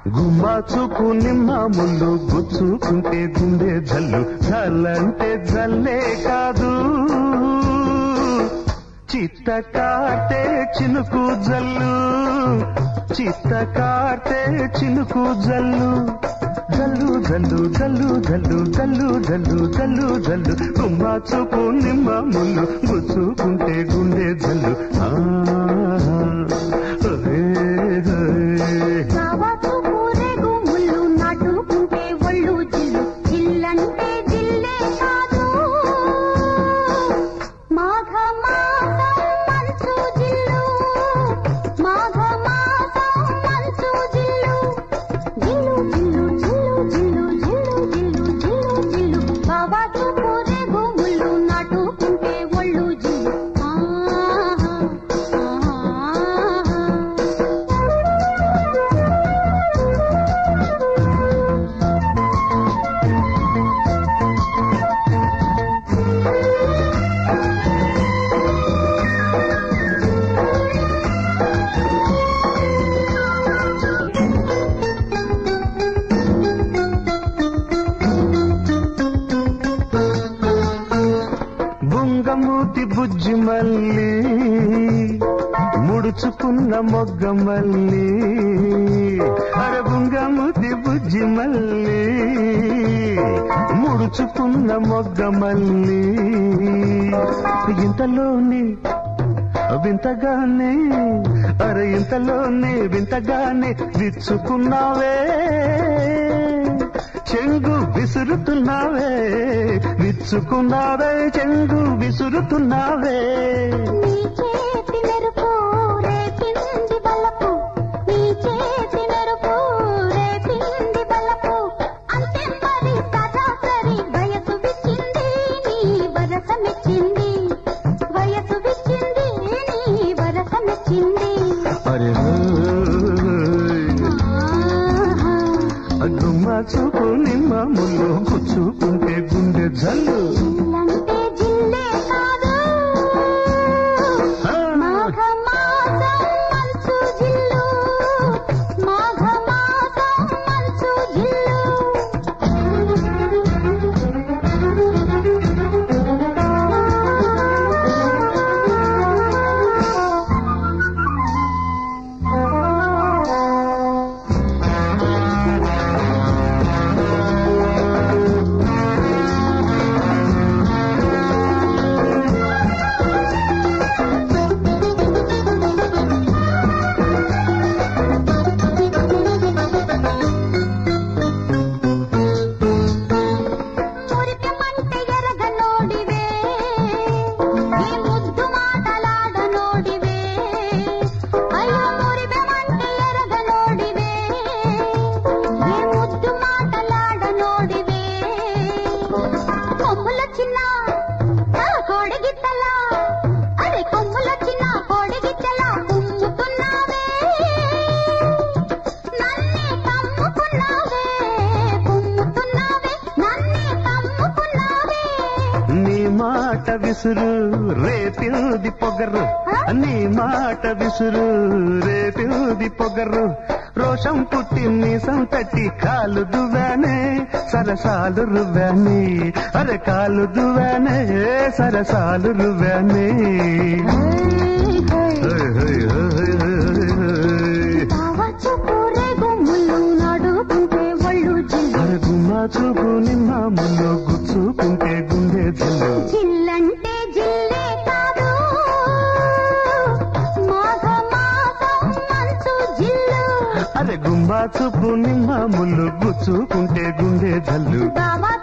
గుమ్మా చూపు నిమ్మ ముళ్ళు గుచ్చుకుంటే గుండె జల్లు జల్లంటే జల్లే కాదు చిత్త కాటే చినుకు జల్లు చిత్త కాటే చినుకు జల్లు జల్లు జల్లు జల్లు జల్లు జల్లు జల్లు జల్లు జల్లు గుమ్మా చూపు నిమ్మ ముళ్ళు గుచ్చుకుంటే గుండె జల్లు ఆ, హే, హే. కావచ్చు పూరేగు ముళ్ళు నాటుకుంటే ఒళ్ళు జిల్లు జిల్లంటే జిల్లే కాదు మాఘ మాసం మంచు జిల్లు మాఘ మాసం మంచు జిల్లు జిల్లు జిల్లు జిల్లు జిల్లు జిల్లు జిల్లు జిల్లు జిల్లు కావచ్చు పూరేగు ముళ్ళు నాటుకుంటే ఒళ్ళు జిల్లు ఆహా ఆహా బుంగమూతి బుజ్జి మల్లి ముడుచుకున్న మొగ్గ మల్లి అరే బుంగమూతి బుజ్జి మల్లి ముడుచుకున్న మొగ్గ మల్లి ఇంతలోని వింతగానే అరే ఇంతలోనే వింతగానే విచ్చుకున్నావే చెంగు విసురుతున్నావే విచ్చుకున్నావే చెంగు విసురుతున్నావే నీ చేతి మెరుపు రేపింది బలపు నీ చేతి మెరుపు రేపింది బలపు అంతే మరి సరాసరి వయసు విచ్చింది నీ వరస మెచ్చింది వయసు విచ్చింది నీ వరస మెచ్చింది అరే ఆహా. గుమ్మ చూపు నిమ్మ ముళ్ళు గుచ్చుకుంటే గుండె జల్లు జిల్లంటే జిల్లే కాదు ఆ, మాఘ మాసం మంచు జిల్లు మాఘ మాసం మంచు జిల్లు మురిపెమంటే ఎరగ నోడివే ఈ ముద్దు మాటలాడ నోడివే అయ్యో మురిపెమంటే ఎరగ నోడివే ఈ ముద్దు మాటలాడ నోడివే కొమ్ముల చిన్న ఆ కోడి గిత్తలా అరే కొమ్ముల చిన్న కోడి గిత్తలా కుమ్ముతున్నావే నన్నే కమ్ముకున్నావే కుమ్ముతున్నావే నన్నే కమ్ముకున్నావే నీ మాట విసురు రేపిల్ది పొగరు నీ మాట విసురు రేపిల్ది పొగరు రోషం పుట్టి మీసం తట్టి కాలు దువ్వానే సరసాలు రువ్వానే అరే కాలు దువ్వానే సరసాలు రువ్వానే హై, హై, హై, హై, హై. కావచ్చు పూరేగు ముళ్ళు నాడుకుంటే ఒళ్ళు జిల్లు అరే గుమ్మా చూపు నిమ్మ ముళ్ళు గుచ్చుకుంటే గుండె జల్లు జిల్లంటే జిల్లే కాదు మాఘ మాసం మంచు జిల్లు అరే గుంబా చూపు నిమ్మ ముళ్ళు గుచ్చుకుంటే గుండె జల్లు బావా